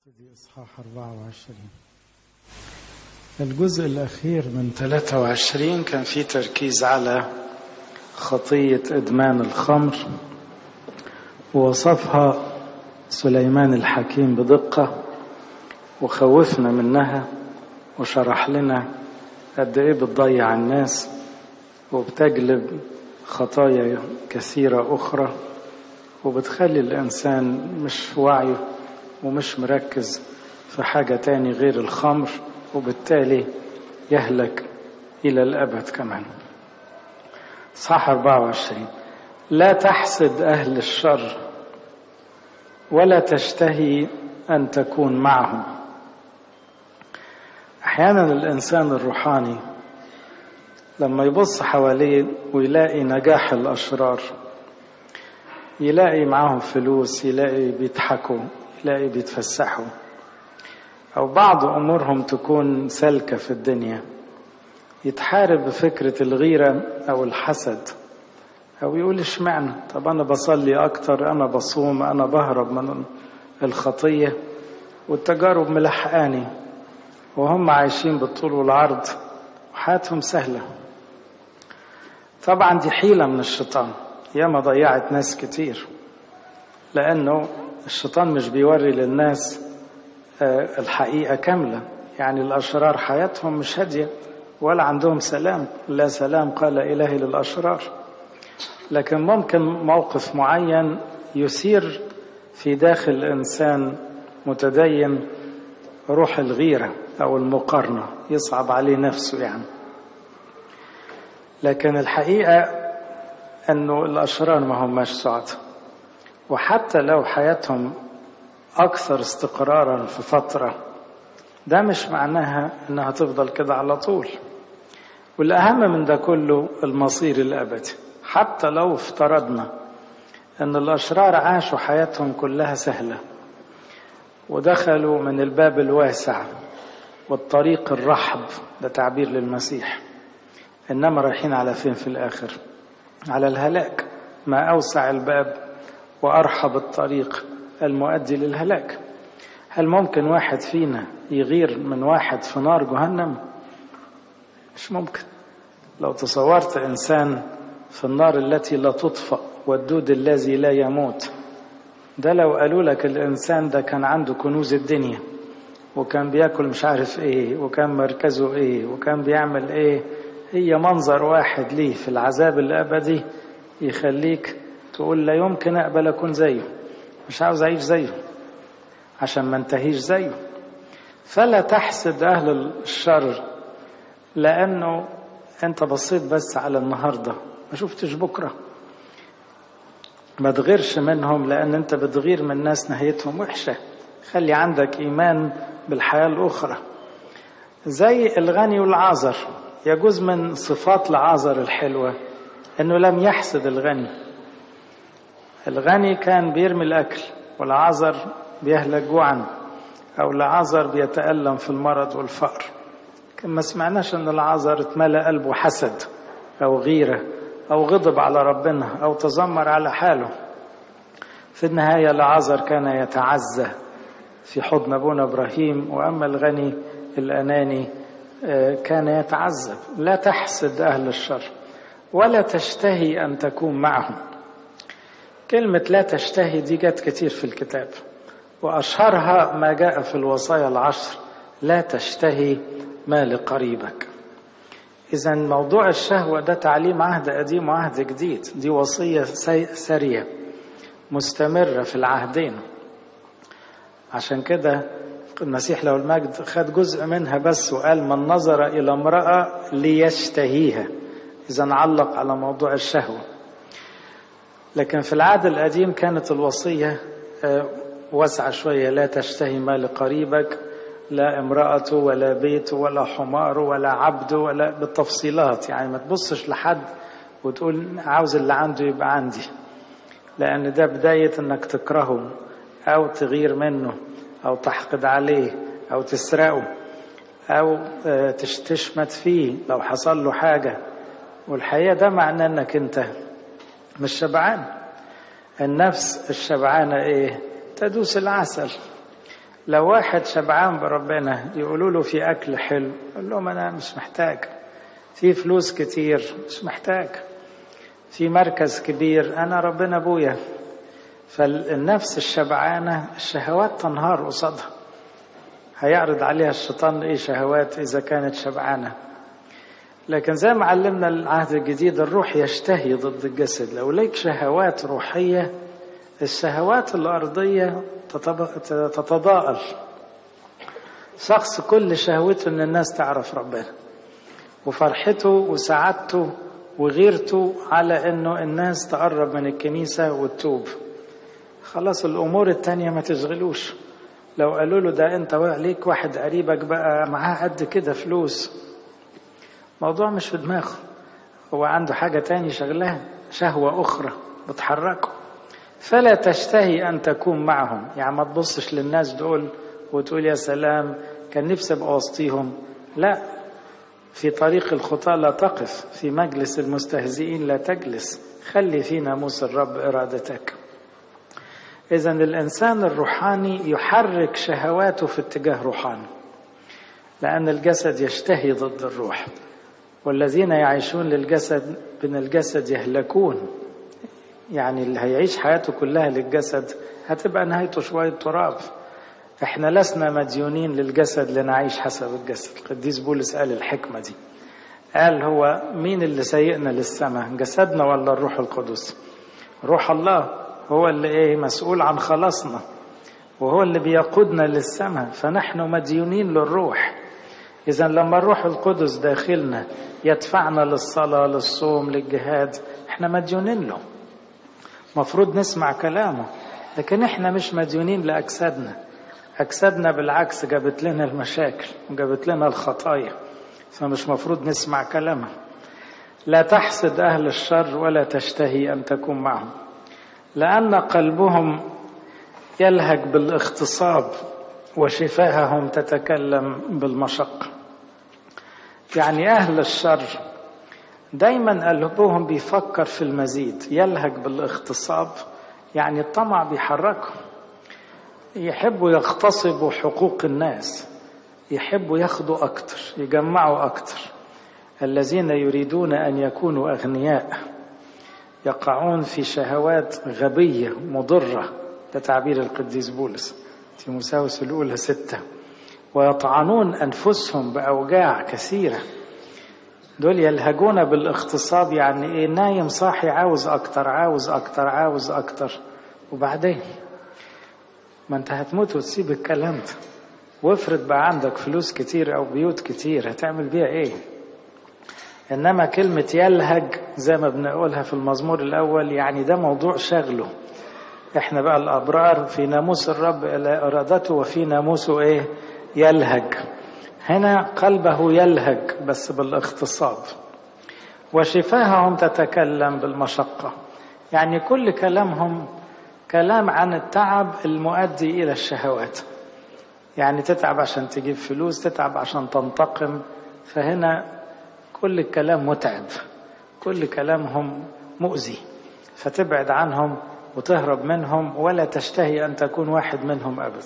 ابتدي إصحاح 24 الجزء الأخير من 23 كان فيه تركيز على خطية إدمان الخمر ووصفها سليمان الحكيم بدقة وخوفنا منها وشرح لنا قد إيه بتضيع الناس وبتجلب خطايا كثيرة أخرى وبتخلي الإنسان مش في وعيه ومش مركز في حاجة تاني غير الخمر وبالتالي يهلك إلى الأبد كمان صح 24 لا تحسد أهل الشر ولا تشتهي أن تكون معهم أحيانا الإنسان الروحاني لما يبص حواليه ويلاقي نجاح الأشرار يلاقي معاهم فلوس يلاقي بيضحكوا يلاقي بيتفسحوا أو بعض أمورهم تكون سالكة في الدنيا يتحارب بفكرة الغيرة أو الحسد أو يقول اشمعنى طب أنا بصلي أكتر أنا بصوم أنا بهرب من الخطية والتجارب ملحقاني وهم عايشين بالطول والعرض وحياتهم سهلة طبعا دي حيلة من الشيطان ياما ضيعت ناس كتير لأنه الشيطان مش بيوري للناس الحقيقة كاملة يعني الأشرار حياتهم مش هادية ولا عندهم سلام لا سلام قال إلهي للأشرار لكن ممكن موقف معين يثير في داخل الإنسان متدين روح الغيرة أو المقارنة يصعب عليه نفسه يعني لكن الحقيقة أنه الأشرار ما هماش سعداء وحتى لو حياتهم أكثر استقرارا في فترة ده مش معناها إنها تفضل كده على طول والأهم من ده كله المصير الأبدي حتى لو افترضنا أن الأشرار عاشوا حياتهم كلها سهلة ودخلوا من الباب الواسع والطريق الرحب ده تعبير للمسيح إنما رايحين على فين في الآخر على الهلاك ما أوسع الباب وأرحب الطريق المؤدي للهلاك هل ممكن واحد فينا يغير من واحد في نار جهنم مش ممكن لو تصورت إنسان في النار التي لا تطفأ والدود الذي لا يموت ده لو قالوا لك الإنسان ده كان عنده كنوز الدنيا وكان بياكل مش عارف ايه وكان مركزه ايه وكان بيعمل ايه هي منظر واحد ليه في العذاب الأبدي يخليك تقول لا يمكن أقبل أكون زيه مش عاوز أعيش زيه عشان ما انتهيش زيه فلا تحسد أهل الشر لأنه أنت بصيت بس على النهاردة ما شفتش بكرة ما تغيرش منهم لأن أنت بتغير من ناس نهايتهم وحشة خلي عندك إيمان بالحياة الأخرى زي الغني والعازر يجوز من صفات العازر الحلوة أنه لم يحسد الغني الغني كان بيرمي الأكل والعازر بيهلك جوعا أو العازر بيتألم في المرض والفقر ما سمعناش أن العازر اتملى قلبه حسد أو غيرة أو غضب على ربنا أو تذمر على حاله في النهاية العازر كان يتعزى في حضن أبونا إبراهيم وأما الغني الأناني كان يتعذب لا تحسد أهل الشر ولا تشتهي أن تكون معهم كلمة لا تشتهي دي جت كتير في الكتاب وأشهرها ما جاء في الوصايا العشر لا تشتهي ما لقريبك إذا موضوع الشهوة ده تعليم عهد قديم وعهد جديد دي وصية سرية مستمرة في العهدين عشان كده المسيح له المجد خد جزء منها بس وقال من نظر إلى امرأة ليشتهيها إذا علق على موضوع الشهوة لكن في العهد القديم كانت الوصية واسعة شوية لا تشتهي ما لقريبك لا امرأته ولا بيته ولا حماره ولا عبده ولا بالتفصيلات يعني ما تبصش لحد وتقول عاوز اللي عنده يبقى عندي لأن ده بداية انك تكرهه أو تغير منه أو تحقد عليه أو تسرقه أو تشمت فيه لو حصل له حاجة والحقيقة ده معناه انك انت مش شبعان النفس الشبعانة ايه تدوس العسل لو واحد شبعان بربنا يقولوا له في أكل حلو يقول لهم أنا مش محتاج في فلوس كتير مش محتاج في مركز كبير أنا ربنا أبويا فالنفس الشبعانة الشهوات تنهار قصادها هيعرض عليها الشيطان ايه شهوات اذا كانت شبعانه لكن زي ما علمنا العهد الجديد الروح يشتهي ضد الجسد لو ليك شهوات روحيه الشهوات الارضيه تتضاءل شخص كل شهوته ان الناس تعرف ربنا وفرحته وسعادته وغيرته على انه الناس تقرب من الكنيسه وتتوب خلاص الامور التانيه ما تشغلوش لو قالوا له ده انت عليك واحد قريبك بقى معاه قد كده فلوس موضوع مش في دماغه هو عنده حاجة تاني شغلها شهوة أخرى بتحركه فلا تشتهي أن تكون معهم يعني ما تبصش للناس دول وتقول يا سلام كان نفسي أبقى وسطيهم لا في طريق الخطاة لا تقف في مجلس المستهزئين لا تجلس خلي في ناموس الرب إرادتك إذا الإنسان الروحاني يحرك شهواته في اتجاه روحاني لأن الجسد يشتهي ضد الروح والذين يعيشون للجسد من الجسد يهلكون يعني اللي هيعيش حياته كلها للجسد هتبقى نهايته شوية تراب احنا لسنا مديونين للجسد لنعيش حسب الجسد القديس بولس قال الحكمة دي قال هو مين اللي سيئنا للسماء جسدنا ولا الروح القدس روح الله هو اللي ايه مسؤول عن خلاصنا وهو اللي بيقودنا للسماء فنحن مديونين للروح اذا لما الروح القدس داخلنا يدفعنا للصلاه للصوم للجهاد احنا مديونين له مفروض نسمع كلامه لكن احنا مش مديونين لاجسادنا اجسادنا بالعكس جابت لنا المشاكل وجابت لنا الخطايا فمش مفروض نسمع كلامها لا تحسد اهل الشر ولا تشتهي ان تكون معهم لأن قلبهم يلهج بالاغتصاب وشفاههم تتكلم بالمشقة يعني أهل الشر دايما قلبهم بيفكر في المزيد يلهج بالاغتصاب يعني الطمع بيحركهم يحبوا يغتصبوا حقوق الناس يحبوا ياخدوا أكتر يجمعوا أكتر الذين يريدون أن يكونوا أغنياء يقعون في شهوات غبية مضرة ده تعبير القديس بولس تيموساوس الأولى ستة ويطعنون أنفسهم بأوجاع كثيرة دول يلهجون بالاغتصاب يعني إيه نايم صاحي عاوز أكتر عاوز أكتر عاوز أكتر وبعدين ما أنت هتموت وتسيب الكلام ده وافرض بقى عندك فلوس كتير أو بيوت كتير هتعمل بيها إيه إنما كلمة يلهج زي ما بنقولها في المزمور الأول يعني ده موضوع شغله إحنا بقى الأبرار في ناموس الرب إلى إرادته وفي ناموسه إيه يلهج هنا قلبه يلهج بس بالاغتصاب وشفاههم تتكلم بالمشقة يعني كل كلامهم كلام عن التعب المؤدي إلى الشهوات يعني تتعب عشان تجيب فلوس تتعب عشان تنتقم فهنا كل الكلام متعب كل كلامهم مؤذي فتبعد عنهم وتهرب منهم ولا تشتهي أن تكون واحد منهم أبدا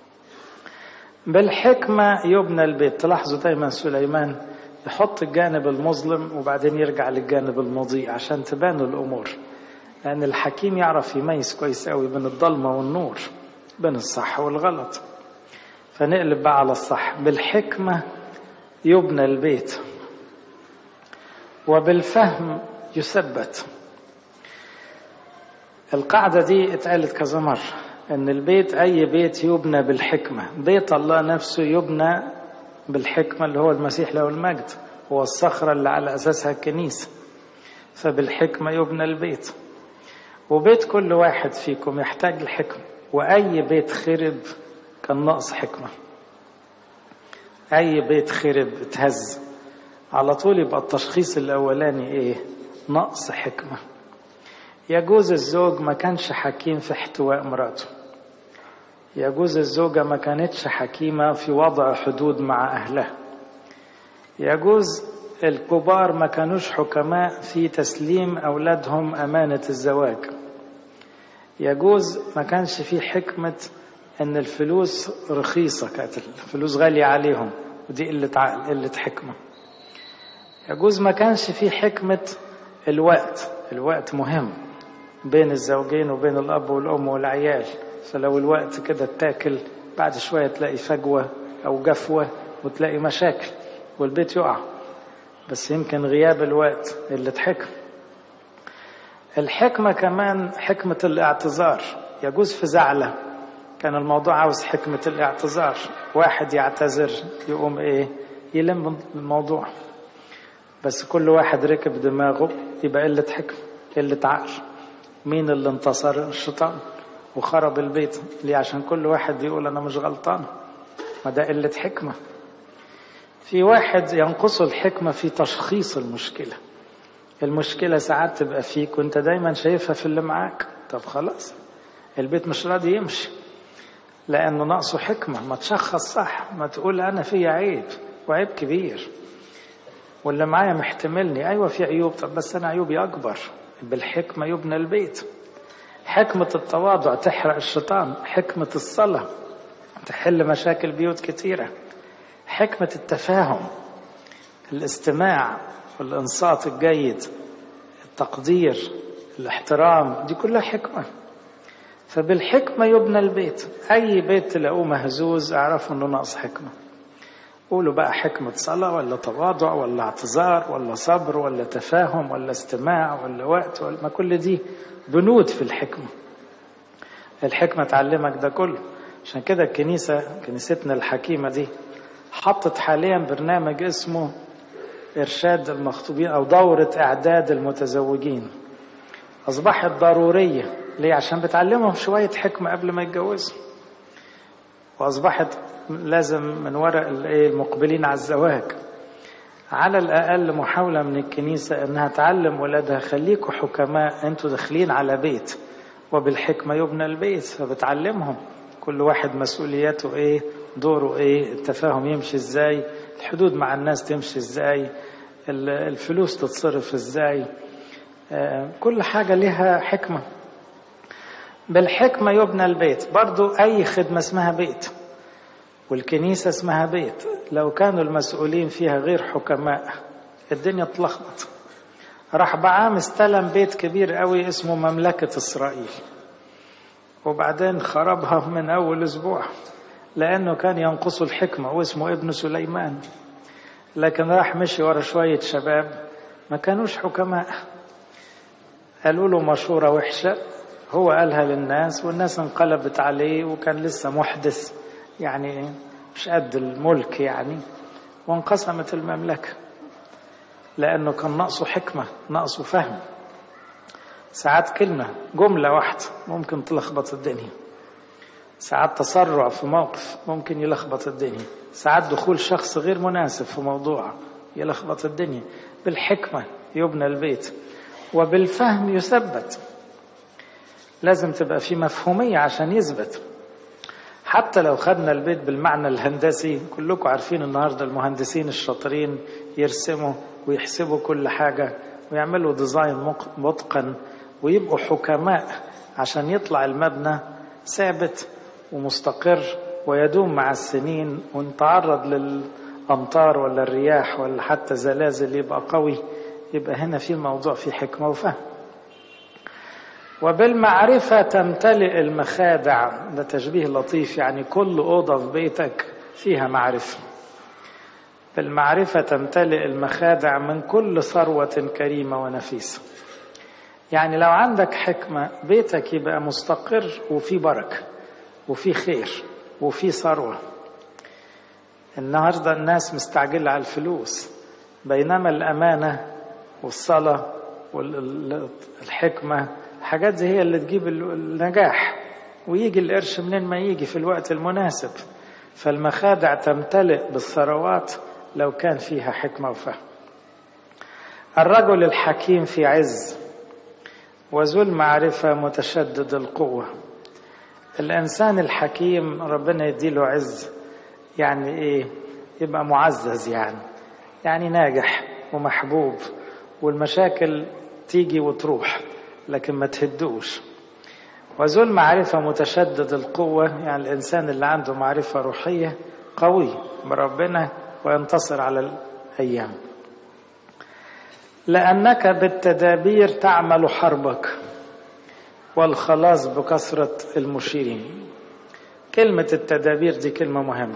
بالحكمة يبنى البيت تلاحظوا دايما سليمان يحط الجانب المظلم وبعدين يرجع للجانب المضيء عشان تبان الأمور لأن الحكيم يعرف يميز كويس قوي بين الضلمة والنور بين الصح والغلط فنقلب بقى على الصح بالحكمة يبنى البيت وبالفهم يثبت القاعدة دي اتقالت كذا مرة ان البيت اي بيت يبنى بالحكمة بيت الله نفسه يبنى بالحكمة اللي هو المسيح له المجد هو الصخرة اللي على اساسها الكنيسة فبالحكمة يبنى البيت وبيت كل واحد فيكم يحتاج الحكمة واي بيت خرب كان ناقص حكمة اي بيت خرب اتهز على طول يبقى التشخيص الاولاني ايه نقص حكمه يجوز الزوج ما كانش حكيم في احتواء مراته يجوز الزوجة ما كانتش حكيمة في وضع حدود مع أهلها يجوز الكبار ما كانوش حكماء في تسليم أولادهم أمانة الزواج يجوز ما كانش في حكمة ان الفلوس رخيصة كانت الفلوس غالية عليهم ودي قلة عقل قلة حكمة يجوز ما كانش في حكمة الوقت الوقت مهم بين الزوجين وبين الأب والأم والعيال فلو الوقت كده اتاكل بعد شوية تلاقي فجوة أو جفوة وتلاقي مشاكل والبيت يقع بس يمكن غياب الوقت اللي تحكم الحكمة كمان حكمة الاعتذار يجوز في زعلة كان الموضوع عاوز حكمة الاعتذار واحد يعتذر يقوم ايه يلم الموضوع بس كل واحد ركب دماغه يبقى قلة حكمة قلة عقل مين اللي انتصر الشيطان وخرب البيت ليه عشان كل واحد يقول انا مش غلطان ما ده قلة حكمة في واحد ينقصه الحكمة في تشخيص المشكلة المشكلة ساعات تبقى فيك وانت دايما شايفها في اللي معاك طب خلاص البيت مش راضي يمشي لأنه ناقصه حكمة ما تشخص صح ما تقول أنا في عيب وعيب كبير واللي معايا محتملني أيوة في عيوب طب بس أنا عيوبي أكبر بالحكمة يبنى البيت حكمة التواضع تحرق الشيطان حكمة الصلاة تحل مشاكل بيوت كتيرة حكمة التفاهم الاستماع والإنصات الجيد التقدير الاحترام دي كلها حكمة فبالحكمة يبنى البيت أي بيت تلاقوه مهزوز اعرفوا أنه ناقص حكمة قولوا بقى حكمة صلاة ولا تواضع ولا اعتذار ولا صبر ولا تفاهم ولا استماع ولا وقت ولا ما كل دي بنود في الحكمة الحكمة تعلمك ده كله عشان كده الكنيسة كنيستنا الحكيمة دي حطت حاليا برنامج اسمه إرشاد المخطوبين أو دورة إعداد المتزوجين أصبحت ضرورية ليه؟ عشان بتعلمهم شوية حكمة قبل ما يتجوزوا وأصبحت لازم من وراء المقبلين على الزواج على الأقل محاولة من الكنيسة أنها تعلم ولادها خليكوا حكماء أنتوا داخلين على بيت وبالحكمة يبنى البيت فبتعلمهم كل واحد مسؤولياته إيه دوره إيه التفاهم يمشي إزاي الحدود مع الناس تمشي إزاي الفلوس تتصرف إزاي كل حاجة لها حكمة بالحكمة يبنى البيت برضو أي خدمة اسمها بيت والكنيسة اسمها بيت لو كانوا المسؤولين فيها غير حكماء الدنيا تلخبط راح بعام استلم بيت كبير قوي اسمه مملكة إسرائيل وبعدين خربها من أول أسبوع لأنه كان ينقصه الحكمة واسمه ابن سليمان لكن راح مشي ورا شوية شباب ما كانوش حكماء قالوا له مشورة وحشة هو قالها للناس والناس انقلبت عليه وكان لسه محدث يعني مش قد الملك يعني وانقسمت المملكة لأنه كان ناقصه حكمة ناقصه فهم ساعات كلمة جملة واحدة ممكن تلخبط الدنيا ساعات تسرع في موقف ممكن يلخبط الدنيا ساعات دخول شخص غير مناسب في موضوع يلخبط الدنيا بالحكمة يبنى البيت وبالفهم يثبت لازم تبقى في مفهومية عشان يثبت حتى لو خدنا البيت بالمعنى الهندسي كلكم عارفين النهارده المهندسين الشاطرين يرسموا ويحسبوا كل حاجة ويعملوا ديزاين متقن ويبقوا حكماء عشان يطلع المبنى ثابت ومستقر ويدوم مع السنين ونتعرض للأمطار ولا الرياح ولا حتى زلازل يبقى قوي يبقى هنا في الموضوع فيه حكمة وفهم وبالمعرفة تمتلئ المخادع ده تشبيه لطيف يعني كل أوضة في بيتك فيها معرفة بالمعرفة تمتلئ المخادع من كل ثروة كريمة ونفيسة يعني لو عندك حكمة بيتك يبقى مستقر وفي بركة وفي خير وفي ثروة النهاردة الناس مستعجلة على الفلوس بينما الأمانة والصلاة والحكمة الحاجات دي هي اللي تجيب النجاح ويجي القرش منين ما يجي في الوقت المناسب فالمخادع تمتلئ بالثروات لو كان فيها حكمة وفهم الرجل الحكيم في عز وذو المعرفة متشدد القوة الإنسان الحكيم ربنا يديله عز يعني إيه يبقى معزز يعني يعني ناجح ومحبوب والمشاكل تيجي وتروح لكن ما تهدوش وذو المعرفة متشدد القوة يعني الإنسان اللي عنده معرفة روحية قوي بربنا وينتصر على الأيام لأنك بالتدابير تعمل حربك والخلاص بكثرة المشيرين كلمة التدابير دي كلمة مهمة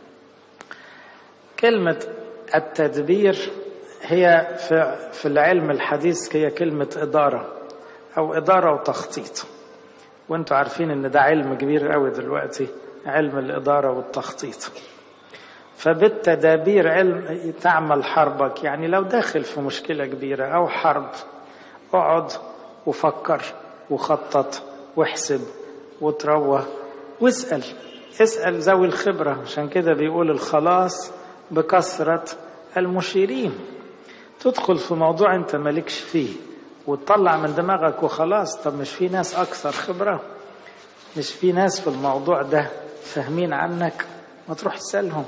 كلمة التدبير هي في, في العلم الحديث هي كلمة إدارة أو إدارة وتخطيط وانتوا عارفين ان ده علم كبير قوي دلوقتي علم الإدارة والتخطيط فبالتدابير علم تعمل حربك يعني لو داخل في مشكلة كبيرة أو حرب اقعد وفكر وخطط واحسب وتروى واسأل اسأل ذوي الخبرة عشان كده بيقول الخلاص بكثرة المشيرين تدخل في موضوع انت مالكش فيه وتطلع من دماغك وخلاص طب مش في ناس أكثر خبرة مش في ناس في الموضوع ده فاهمين عنك ما تروح تسألهم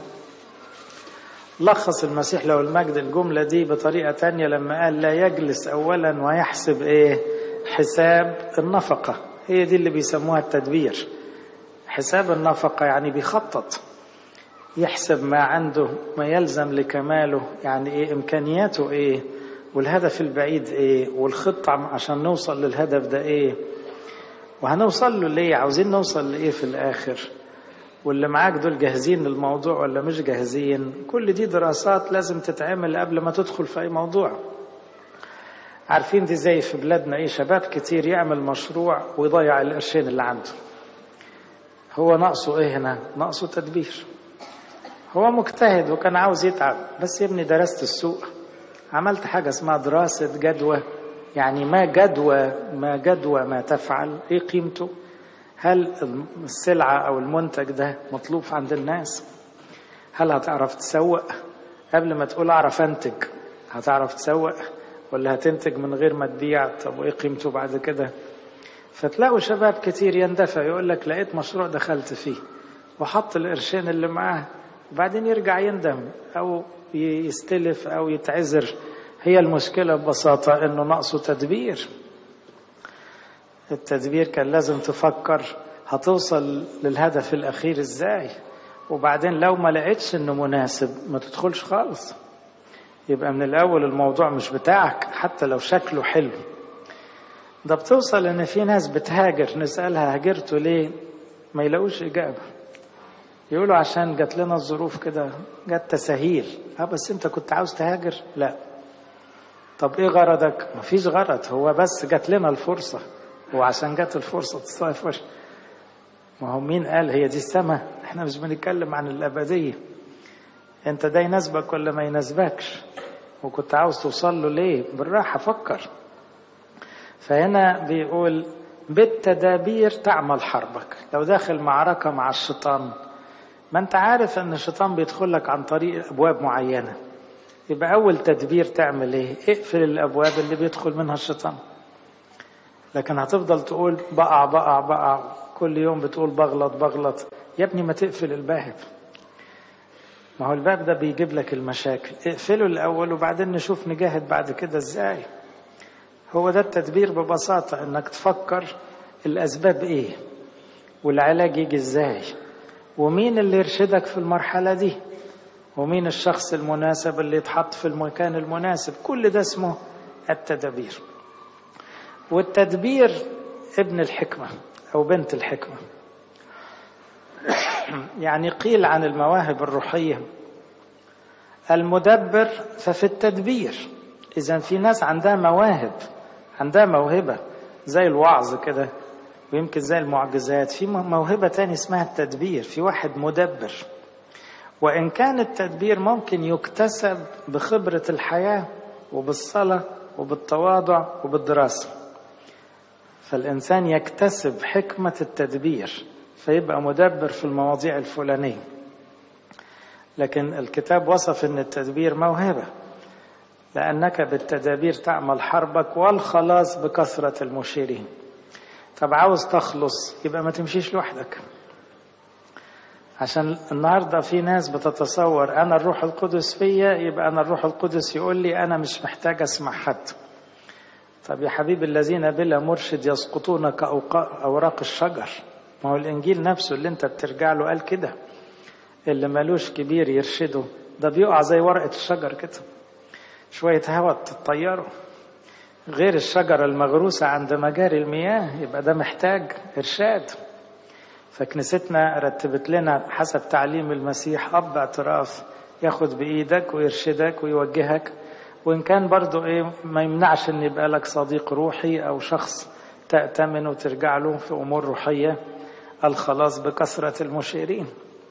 لخص المسيح له المجد الجملة دي بطريقة تانية لما قال لا يجلس أولا ويحسب إيه حساب النفقة هي دي اللي بيسموها التدبير حساب النفقة يعني بيخطط يحسب ما عنده ما يلزم لكماله يعني إيه إمكانياته إيه والهدف البعيد إيه والخطة عشان نوصل للهدف ده إيه وهنوصل له ليه عاوزين نوصل لإيه في الآخر واللي معاك دول جاهزين للموضوع ولا مش جاهزين كل دي دراسات لازم تتعمل قبل ما تدخل في أي موضوع عارفين دي زي في بلادنا ايه شباب كتير يعمل مشروع ويضيع القرشين اللي عنده هو ناقصه ايه هنا ناقصه تدبير هو مجتهد وكان عاوز يتعب بس يا ابني درست السوق عملت حاجة اسمها دراسة جدوى يعني ما جدوى ما جدوى ما تفعل ايه قيمته هل السلعة أو المنتج ده مطلوب عند الناس هل هتعرف تسوق قبل ما تقول أعرف أنتج هتعرف تسوق ولا هتنتج من غير ما تبيع طب وإيه قيمته بعد كده فتلاقوا شباب كتير يندفع يقول لك لقيت مشروع دخلت فيه وحط القرشين اللي معاه وبعدين يرجع يندم أو يستلف أو يتعذر هي المشكلة ببساطة إنه ناقصه تدبير التدبير كان لازم تفكر هتوصل للهدف الأخير إزاي وبعدين لو ما لقيتش إنه مناسب ما تدخلش خالص يبقى من الأول الموضوع مش بتاعك حتى لو شكله حلو ده بتوصل إن في ناس بتهاجر نسألها هاجرتوا ليه ما يلاقوش إجابة يقولوا عشان جات لنا الظروف كده جت تسهيل اه بس انت كنت عاوز تهاجر لا طب ايه غرضك مفيش غرض هو بس جات لنا الفرصه وعشان جت الفرصة تصيف وش ما هو مين قال هي دي السماء احنا مش بنتكلم عن الأبدية انت ده يناسبك ولا ما يناسبكش وكنت عاوز توصل له ليه بالراحة فكر فهنا بيقول بالتدابير تعمل حربك لو داخل معركة مع الشيطان ما انت عارف ان الشيطان بيدخل لك عن طريق ابواب معينة يبقى اول تدبير تعمل ايه اقفل الابواب اللي بيدخل منها الشيطان لكن هتفضل تقول بقع بقع بقع كل يوم بتقول بغلط بغلط يا ابني ما تقفل الباب ما هو الباب ده بيجيب لك المشاكل اقفله الأول وبعدين نشوف نجاهد بعد كده ازاي هو ده التدبير ببساطة انك تفكر الأسباب ايه والعلاج يجي ازاي ومين اللي يرشدك في المرحلة دي ومين الشخص المناسب اللي يتحط في المكان المناسب كل ده اسمه التدابير والتدبير ابن الحكمة أو بنت الحكمة يعني قيل عن المواهب الروحية المدبر ففي التدبير إذا في ناس عندها مواهب عندها موهبة زي الوعظ كده ويمكن زي المعجزات في موهبة تاني اسمها التدبير في واحد مدبر وإن كان التدبير ممكن يكتسب بخبرة الحياة وبالصلاة وبالتواضع وبالدراسة فالإنسان يكتسب حكمة التدبير فيبقى مدبر في المواضيع الفلانية لكن الكتاب وصف أن التدبير موهبة لأنك بالتدابير تعمل حربك والخلاص بكثرة المشيرين طب عاوز تخلص يبقى ما تمشيش لوحدك عشان النهاردة في ناس بتتصور أنا الروح القدس فيا يبقى أنا الروح القدس يقول لي أنا مش محتاج أسمع حد طب يا حبيب الذين بلا مرشد يسقطون كأوراق الشجر ما هو الإنجيل نفسه اللي أنت بترجع له قال كده اللي ملوش كبير يرشده ده بيقع زي ورقة الشجر كده شوية هوا تطيره غير الشجرة المغروسة عند مجاري المياه يبقى ده محتاج إرشاد فكنيستنا رتبت لنا حسب تعليم المسيح أب اعتراف ياخد بإيدك ويرشدك ويوجهك وإن كان برضو إيه ما يمنعش إن يبقى لك صديق روحي أو شخص تأتمن وترجع له في أمور روحية الخلاص بكثرة المشيرين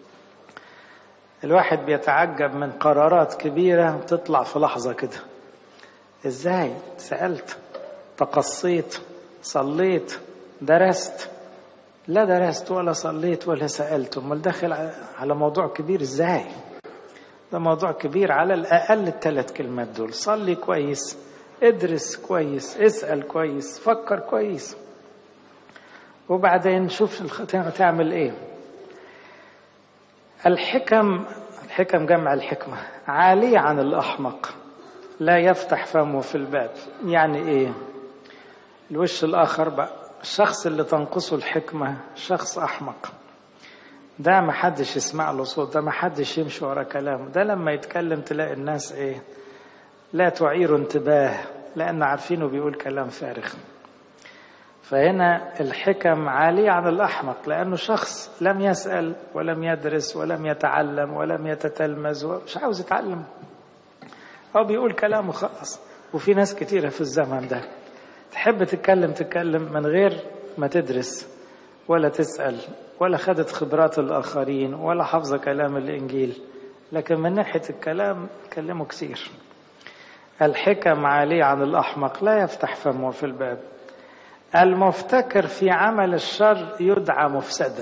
الواحد بيتعجب من قرارات كبيرة تطلع في لحظة كده ازاي سألت تقصيت صليت درست لا درست ولا صليت ولا سألت امال داخل على موضوع كبير ازاي ده موضوع كبير على الأقل الثلاث كلمات دول صلي كويس ادرس كويس اسأل كويس فكر كويس وبعدين شوف تعمل ايه الحكم الحكم جمع الحكمة عالية عن الأحمق لا يفتح فمه في الباب يعني ايه الوش الآخر بقى الشخص اللي تنقصه الحكمة شخص أحمق ده ما حدش يسمع له صوت ده ما حدش يمشي ورا كلامه ده لما يتكلم تلاقي الناس ايه لا تعير انتباه لأن عارفينه بيقول كلام فارغ فهنا الحكم عالية عن الأحمق لأنه شخص لم يسأل ولم يدرس ولم يتعلم ولم يتتلمذ مش عاوز يتعلم هو بيقول كلامه خلاص وفي ناس كتيرة في الزمن ده تحب تتكلم تتكلم من غير ما تدرس ولا تسأل ولا خدت خبرات الآخرين ولا حافظة كلام الإنجيل لكن من ناحية الكلام كلمه كثير الحكم عالية عن الأحمق لا يفتح فمه في الباب المفتكر في عمل الشر يدعى مفسدا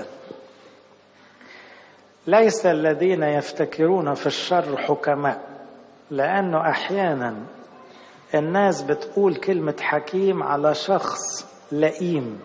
ليس الذين يفتكرون في الشر حكماء لأنه أحيانا الناس بتقول كلمة حكيم على شخص لئيم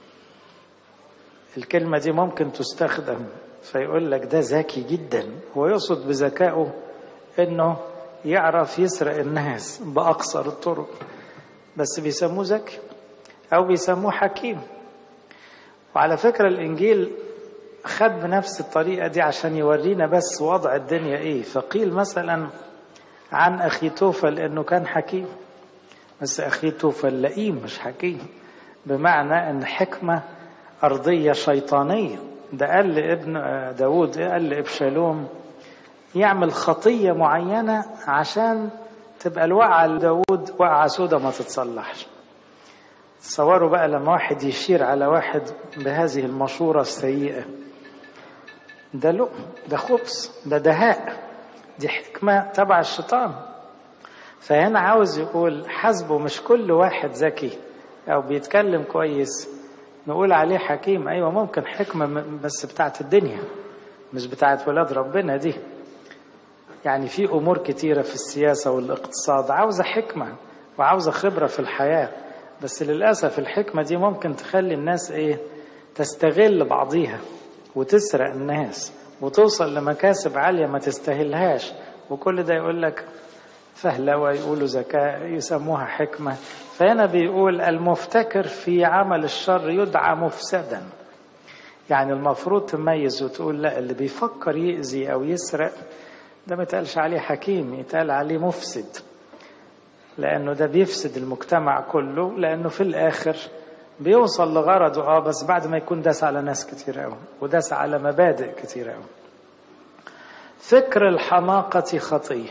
الكلمة دي ممكن تستخدم فيقول لك ده ذكي جدا هو يقصد بذكائه انه يعرف يسرق الناس بأقصر الطرق بس بيسموه ذكي أو بيسموه حكيم وعلى فكرة الإنجيل خد بنفس الطريقة دي عشان يورينا بس وضع الدنيا إيه فقيل مثلا عن أخي توفل إنه كان حكيم بس أخي توفل لئيم مش حكيم بمعنى أن حكمة أرضية شيطانية ده قال لابن داود قال لإبشالوم يعمل خطية معينة عشان تبقى الوقعة لداود وقعة سودة ما تتصلحش تصوروا بقى لما واحد يشير على واحد بهذه المشورة السيئة ده لؤم ده خبث ده دهاء دي حكمة تبع الشيطان فهنا عاوز يقول حسبه مش كل واحد ذكي أو بيتكلم كويس نقول عليه حكيم أيوة ممكن حكمة بس بتاعت الدنيا مش بتاعت ولاد ربنا دي يعني في أمور كتيرة في السياسة والاقتصاد عاوزة حكمة وعاوزة خبرة في الحياة بس للأسف الحكمة دي ممكن تخلي الناس إيه تستغل بعضيها وتسرق الناس وتوصل لمكاسب عالية ما تستاهلهاش وكل ده يقول لك فهلوة يقولوا ذكاء يسموها حكمة فهنا بيقول المفتكر في عمل الشر يدعى مفسدا يعني المفروض تميز وتقول لا اللي بيفكر يأذي أو يسرق ده ما يتقالش عليه حكيم يتقال عليه مفسد لأنه ده بيفسد المجتمع كله لأنه في الآخر بيوصل لغرضه اه بس بعد ما يكون داس على ناس كتير قوي وداس على مبادئ كتير قوي فكر الحماقة خطية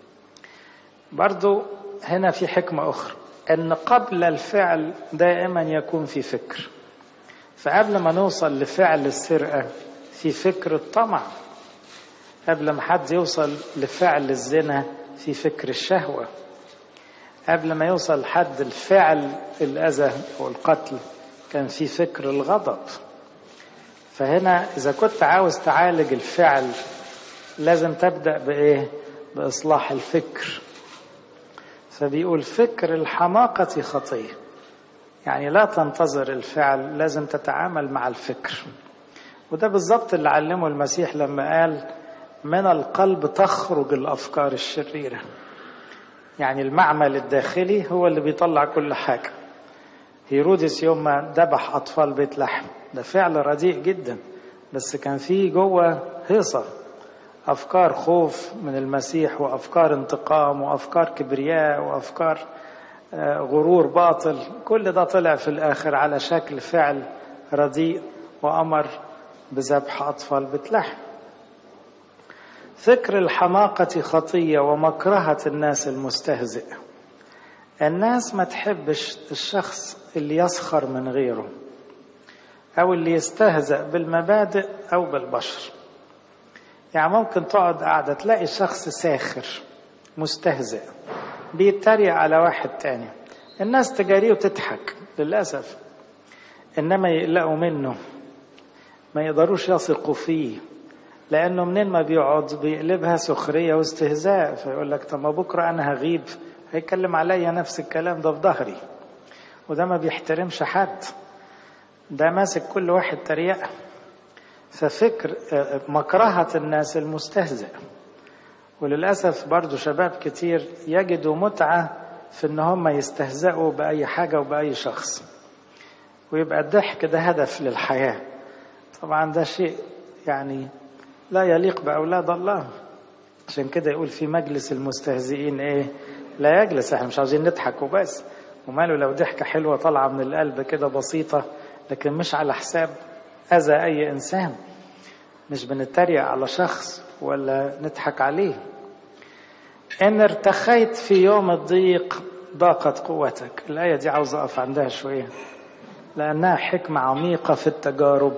برضو هنا في حكمة أخرى أن قبل الفعل دائما يكون في فكر فقبل ما نوصل لفعل السرقة في فكر الطمع قبل ما حد يوصل لفعل الزنا في فكر الشهوة قبل ما يوصل حد الفعل الأذى أو القتل كان في فكر الغضب فهنا إذا كنت عاوز تعالج الفعل لازم تبدأ بإيه؟ بإصلاح الفكر فبيقول فكر الحماقة خطية يعني لا تنتظر الفعل لازم تتعامل مع الفكر وده بالظبط اللي علمه المسيح لما قال من القلب تخرج الأفكار الشريرة يعني المعمل الداخلي هو اللي بيطلع كل حاجة هيرودس يوم ما ذبح أطفال بيت لحم ده فعل رديء جدا بس كان فيه جوه هيصة أفكار خوف من المسيح وأفكار انتقام وأفكار كبرياء وأفكار غرور باطل كل ده طلع في الآخر على شكل فعل رديء وأمر بذبح أطفال بيت لحم فكر الحماقة خطية ومكرهة الناس المستهزئ الناس ما تحبش الشخص اللي يسخر من غيره أو اللي يستهزأ بالمبادئ أو بالبشر يعني ممكن تقعد قاعدة تلاقي شخص ساخر مستهزئ بيتريق على واحد تاني الناس تجاريه وتضحك للأسف إنما يقلقوا منه ما يقدروش يثقوا فيه لأنه منين ما بيقعد بيقلبها سخرية واستهزاء فيقول لك طب ما بكرة أنا هغيب هيتكلم عليا نفس الكلام ده في ظهري وده ما بيحترمش حد ده ماسك كل واحد تريقة ففكر مكرهة الناس المستهزئ وللأسف برضو شباب كتير يجدوا متعة في ان هم يستهزئوا بأي حاجة وبأي شخص ويبقى الضحك ده هدف للحياة طبعا ده شيء يعني لا يليق بأولاد الله عشان كده يقول في مجلس المستهزئين ايه لا يجلس احنا مش عاوزين نضحك وبس وماله لو ضحكة حلوة طالعة من القلب كده بسيطة لكن مش على حساب أذى أي إنسان مش بنتريق على شخص ولا نضحك عليه إن ارتخيت في يوم الضيق ضاقت قوتك الآية دي عاوز أقف عندها شوية لأنها حكمة عميقة في التجارب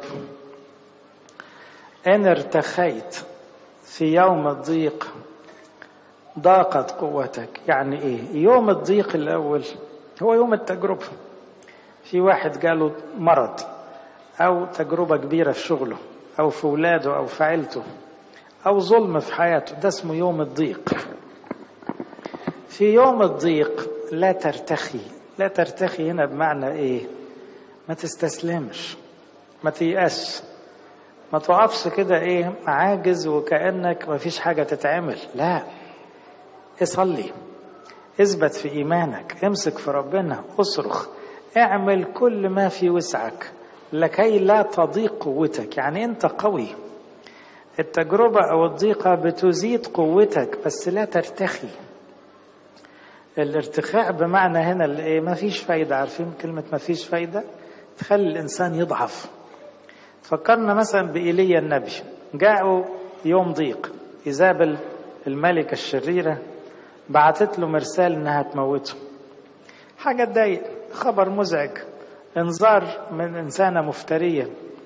إن ارتخيت في يوم الضيق ضاقت قوتك يعني إيه يوم الضيق الأول هو يوم التجربة في واحد جاله مرض أو تجربة كبيرة في شغله أو في ولاده أو في عيلته أو ظلم في حياته ده اسمه يوم الضيق في يوم الضيق لا ترتخي لا ترتخي هنا بمعنى ايه ما تستسلمش ما تيأس ما تقفش كده ايه عاجز وكأنك ما فيش حاجة تتعمل لا اصلي اثبت في ايمانك امسك في ربنا اصرخ اعمل كل ما في وسعك لكي لا تضيق قوتك يعني انت قوي التجربة او الضيقة بتزيد قوتك بس لا ترتخي الارتخاء بمعنى هنا اللي ايه ما فيش فايدة عارفين كلمة ما فيش فايدة تخلي الإنسان يضعف فكرنا مثلا بإيليا النبي جاءوا يوم ضيق إيزابل الملكة الشريرة بعتت له مرسال إنها تموته حاجة تضايق خبر مزعج انذار من إنسانة مفترية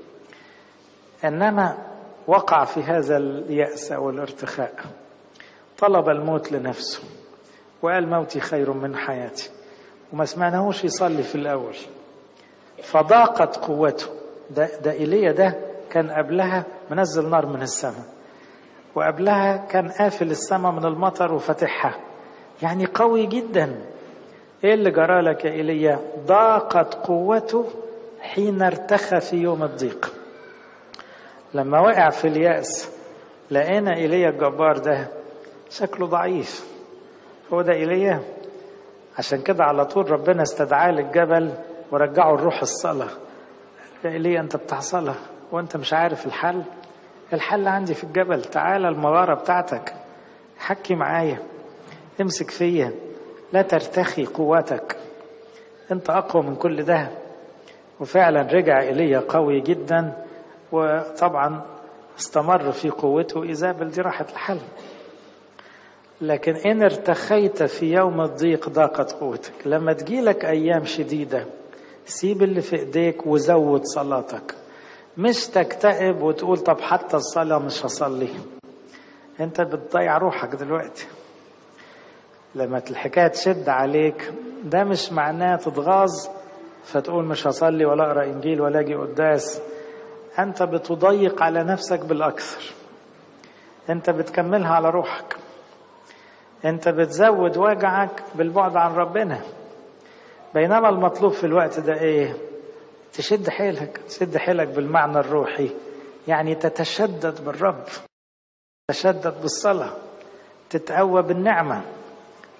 إنما وقع في هذا اليأس أو الارتخاء طلب الموت لنفسه وقال موتي خير من حياتي وما سمعناهوش يصلي في الأول فضاقت قوته ده, ده إيليا ده كان قبلها منزل نار من السماء وقبلها كان قافل السماء من المطر وفتحها يعني قوي جدا ايه اللي جرى لك يا ايليا ضاقت قوته حين ارتخى في يوم الضيق لما وقع في اليأس لقينا ايليا الجبار ده شكله ضعيف هو ده ايليا عشان كده على طول ربنا استدعاه للجبل ورجعه الروح الصلاة يا ايليا انت بتاع صلاة وانت مش عارف الحل الحل عندي في الجبل تعالى المغارة بتاعتك حكي معايا امسك فيا لا ترتخي قوتك انت اقوى من كل ده وفعلا رجع ايليا قوي جدا وطبعا استمر في قوته ايزابل دي راحت الحل لكن ان ارتخيت في يوم الضيق ضاقت قوتك لما تجيلك ايام شديده سيب اللي في ايديك وزود صلاتك مش تكتئب وتقول طب حتى الصلاه مش هصلي انت بتضيع روحك دلوقتي لما الحكايه تشد عليك ده مش معناه تتغاظ فتقول مش هصلي ولا اقرا انجيل ولا اجي قداس انت بتضيق على نفسك بالاكثر انت بتكملها على روحك انت بتزود وجعك بالبعد عن ربنا بينما المطلوب في الوقت ده ايه تشد حيلك تشد حيلك بالمعنى الروحي يعني تتشدد بالرب تتشدد بالصلاة تتقوى بالنعمة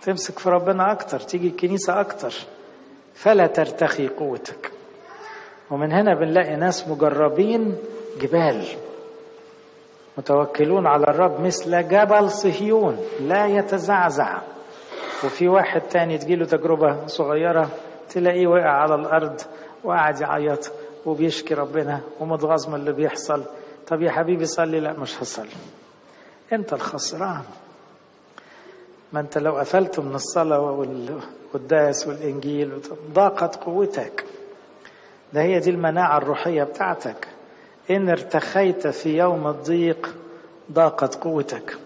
تمسك في ربنا أكتر تيجي الكنيسة أكتر فلا ترتخي قوتك ومن هنا بنلاقي ناس مجربين جبال متوكلون على الرب مثل جبل صهيون لا يتزعزع وفي واحد تاني تجيله تجربة صغيرة تلاقيه وقع على الأرض وقاعد يعيط وبيشكي ربنا ومتغاظ من اللي بيحصل طب يا حبيبي صلي لا مش هصلي انت الخسران ما انت لو قفلت من الصلاة والقداس والإنجيل ضاقت قوتك ده هي دي المناعة الروحية بتاعتك إن ارتخيت في يوم الضيق ضاقت قوتك